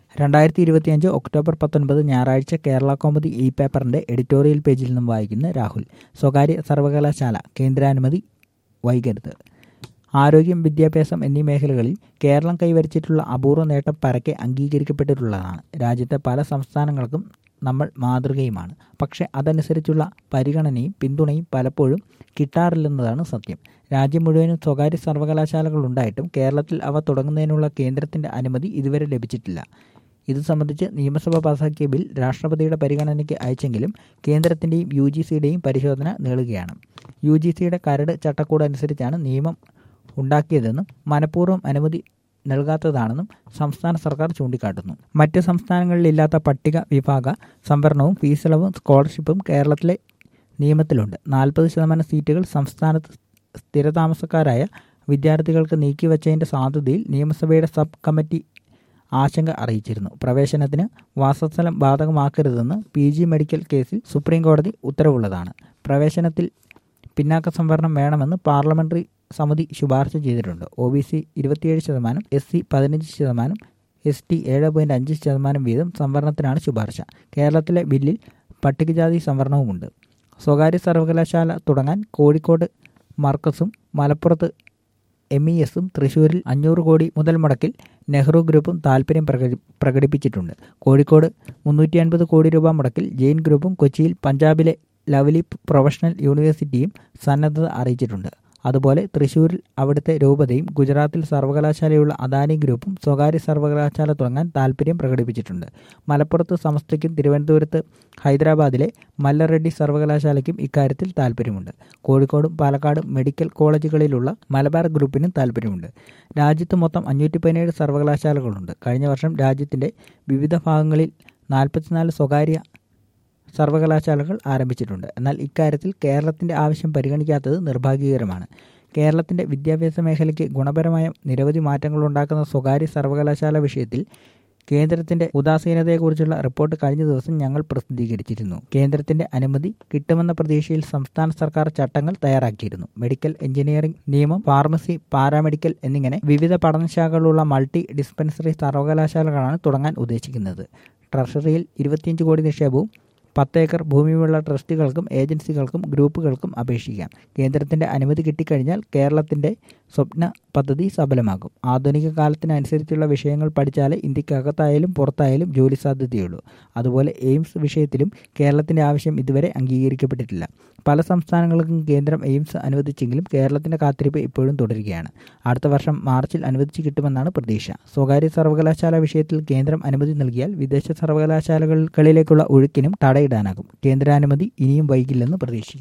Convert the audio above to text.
രണ്ടായിരത്തി ഇരുപത്തിയഞ്ച് ഒക്ടോബർ പത്തൊൻപത് ഞായറാഴ്ച കേരള കോമഡി ഇ പേപ്പറിന്റെ എഡിറ്റോറിയൽ പേജിൽ നിന്നും വായിക്കുന്ന രാഹുൽ സ്വകാര്യ സർവകലാശാല കേന്ദ്രാനുമതി വൈകരുത് ആരോഗ്യം വിദ്യാഭ്യാസം എന്നീ മേഖലകളിൽ കേരളം കൈവരിച്ചിട്ടുള്ള അപൂർവ നേട്ടം പരക്കെ അംഗീകരിക്കപ്പെട്ടിട്ടുള്ളതാണ് രാജ്യത്തെ പല സംസ്ഥാനങ്ങൾക്കും നമ്മൾ മാതൃകയുമാണ് പക്ഷെ അതനുസരിച്ചുള്ള പരിഗണനയും പിന്തുണയും പലപ്പോഴും കിട്ടാറില്ലെന്നതാണ് സത്യം രാജ്യം മുഴുവനും സ്വകാര്യ സർവകലാശാലകൾ ഉണ്ടായിട്ടും കേരളത്തിൽ അവ തുടങ്ങുന്നതിനുള്ള കേന്ദ്രത്തിന്റെ അനുമതി ഇതുവരെ ലഭിച്ചിട്ടില്ല ഇത് സംബന്ധിച്ച് നിയമസഭ പാസാക്കിയ ബിൽ രാഷ്ട്രപതിയുടെ പരിഗണനയ്ക്ക് അയച്ചെങ്കിലും കേന്ദ്രത്തിന്റെയും യു ജി സിയുടെയും പരിശോധന നീളുകയാണ് യു ജി സിയുടെ കരട് ചട്ടക്കൂട് അനുസരിച്ചാണ് നിയമം ഉണ്ടാക്കിയതെന്നും മനഃപൂർവ്വം അനുമതി നൽകാത്തതാണെന്നും സംസ്ഥാന സർക്കാർ ചൂണ്ടിക്കാട്ടുന്നു മറ്റ് സംസ്ഥാനങ്ങളിലില്ലാത്ത പട്ടിക വിഭാഗ സംവരണവും ഫീസിളവും സ്കോളർഷിപ്പും കേരളത്തിലെ നിയമത്തിലുണ്ട് നാൽപ്പത് ശതമാനം സീറ്റുകൾ സംസ്ഥാനത്ത് സ്ഥിരതാമസക്കാരായ വിദ്യാർത്ഥികൾക്ക് നീക്കിവച്ചതിന്റെ സാധ്യതയിൽ നിയമസഭയുടെ സബ് കമ്മിറ്റി ആശങ്ക അറിയിച്ചിരുന്നു പ്രവേശനത്തിന് വാസസ്ഥലം ബാധകമാക്കരുതെന്ന് പി ജി മെഡിക്കൽ കേസിൽ സുപ്രീം കോടതി ഉത്തരവുള്ളതാണ് പ്രവേശനത്തിൽ പിന്നാക്ക സംവരണം വേണമെന്ന് പാർലമെന്ററി സമിതി ശുപാർശ ചെയ്തിട്ടുണ്ട് ഒ ബി സി ഇരുപത്തിയേഴ് ശതമാനം എസ് സി പതിനഞ്ച് ശതമാനം എസ് ടി ഏഴ് പോയിന്റ് അഞ്ച് ശതമാനം വീതം സംവരണത്തിനാണ് ശുപാർശ കേരളത്തിലെ ബില്ലിൽ പട്ടികജാതി സംവരണവുമുണ്ട് സ്വകാര്യ സർവകലാശാല തുടങ്ങാൻ കോഴിക്കോട് മർക്കസും മലപ്പുറത്ത് എം ഇ എസും തൃശൂരിൽ അഞ്ഞൂറ് കോടി മുതൽ മുടക്കിൽ നെഹ്റു ഗ്രൂപ്പും താൽപ്പര്യം പ്രകടി പ്രകടിപ്പിച്ചിട്ടുണ്ട് കോഴിക്കോട് മുന്നൂറ്റി അൻപത് കോടി രൂപ മുടക്കിൽ ജെയിൻ ഗ്രൂപ്പും കൊച്ചിയിൽ പഞ്ചാബിലെ ലവ്ലി പ്രൊഫഷണൽ യൂണിവേഴ്സിറ്റിയും സന്നദ്ധത അറിയിച്ചിട്ടുണ്ട് അതുപോലെ തൃശൂരിൽ അവിടുത്തെ രൂപതയും ഗുജറാത്തിൽ സർവകലാശാലയുള്ള അദാനി ഗ്രൂപ്പും സ്വകാര്യ സർവകലാശാല തുടങ്ങാൻ താൽപ്പര്യം പ്രകടിപ്പിച്ചിട്ടുണ്ട് മലപ്പുറത്ത് സമസ്തയ്ക്കും തിരുവനന്തപുരത്ത് ഹൈദരാബാദിലെ മല്ലറെഡ്ഡി സർവകലാശാലയ്ക്കും ഇക്കാര്യത്തിൽ താൽപ്പര്യമുണ്ട് കോഴിക്കോടും പാലക്കാടും മെഡിക്കൽ കോളേജുകളിലുള്ള മലബാർ ഗ്രൂപ്പിനും താൽപ്പര്യമുണ്ട് രാജ്യത്ത് മൊത്തം അഞ്ഞൂറ്റി പതിനേഴ് സർവകലാശാലകളുണ്ട് കഴിഞ്ഞ വർഷം രാജ്യത്തിന്റെ വിവിധ ഭാഗങ്ങളിൽ നാൽപ്പത്തിനാല് സ്വകാര്യ സർവകലാശാലകൾ ആരംഭിച്ചിട്ടുണ്ട് എന്നാൽ ഇക്കാര്യത്തിൽ കേരളത്തിന്റെ ആവശ്യം പരിഗണിക്കാത്തത് നിർഭാഗ്യകരമാണ് കേരളത്തിന്റെ വിദ്യാഭ്യാസ മേഖലയ്ക്ക് ഗുണപരമായ നിരവധി മാറ്റങ്ങൾ ഉണ്ടാക്കുന്ന സ്വകാര്യ സർവകലാശാല വിഷയത്തിൽ കേന്ദ്രത്തിന്റെ ഉദാസീനതയെക്കുറിച്ചുള്ള റിപ്പോർട്ട് കഴിഞ്ഞ ദിവസം ഞങ്ങൾ പ്രസിദ്ധീകരിച്ചിരുന്നു കേന്ദ്രത്തിന്റെ അനുമതി കിട്ടുമെന്ന പ്രതീക്ഷയിൽ സംസ്ഥാന സർക്കാർ ചട്ടങ്ങൾ തയ്യാറാക്കിയിരുന്നു മെഡിക്കൽ എഞ്ചിനീയറിംഗ് നിയമം ഫാർമസി പാരാമെഡിക്കൽ എന്നിങ്ങനെ വിവിധ പഠനശാഖകളുള്ള മൾട്ടി ഡിസ്പെൻസറി സർവകലാശാലകളാണ് തുടങ്ങാൻ ഉദ്ദേശിക്കുന്നത് ട്രഷറിയിൽ ഇരുപത്തിയഞ്ച് കോടി നിക്ഷേപവും പത്ത് ഏക്കർ ഭൂമിയുള്ള ട്രസ്റ്റുകൾക്കും ഏജൻസികൾക്കും ഗ്രൂപ്പുകൾക്കും അപേക്ഷിക്കാം കേന്ദ്രത്തിന്റെ അനുമതി കിട്ടിക്കഴിഞ്ഞാൽ കേരളത്തിന്റെ സ്വപ്ന പദ്ധതി സഫലമാകും ആധുനിക കാലത്തിനനുസരിച്ചുള്ള വിഷയങ്ങൾ പഠിച്ചാലേ ഇന്ത്യക്കകത്തായാലും പുറത്തായാലും ജോലി സാധ്യതയുള്ളൂ അതുപോലെ എയിംസ് വിഷയത്തിലും കേരളത്തിന്റെ ആവശ്യം ഇതുവരെ അംഗീകരിക്കപ്പെട്ടിട്ടില്ല പല സംസ്ഥാനങ്ങൾക്കും കേന്ദ്രം എയിംസ് അനുവദിച്ചെങ്കിലും കേരളത്തിന്റെ കാത്തിരിപ്പ് ഇപ്പോഴും തുടരുകയാണ് അടുത്ത വർഷം മാർച്ചിൽ അനുവദിച്ചു കിട്ടുമെന്നാണ് പ്രതീക്ഷ സ്വകാര്യ സർവകലാശാല വിഷയത്തിൽ കേന്ദ്രം അനുമതി നൽകിയാൽ വിദേശ സർവകലാശാലകളിലേക്കുള്ള ഒഴുക്കിനും തടയിടാനാകും കേന്ദ്രാനുമതി ഇനിയും വൈകില്ലെന്ന് പ്രതീക്ഷിക്കുന്നു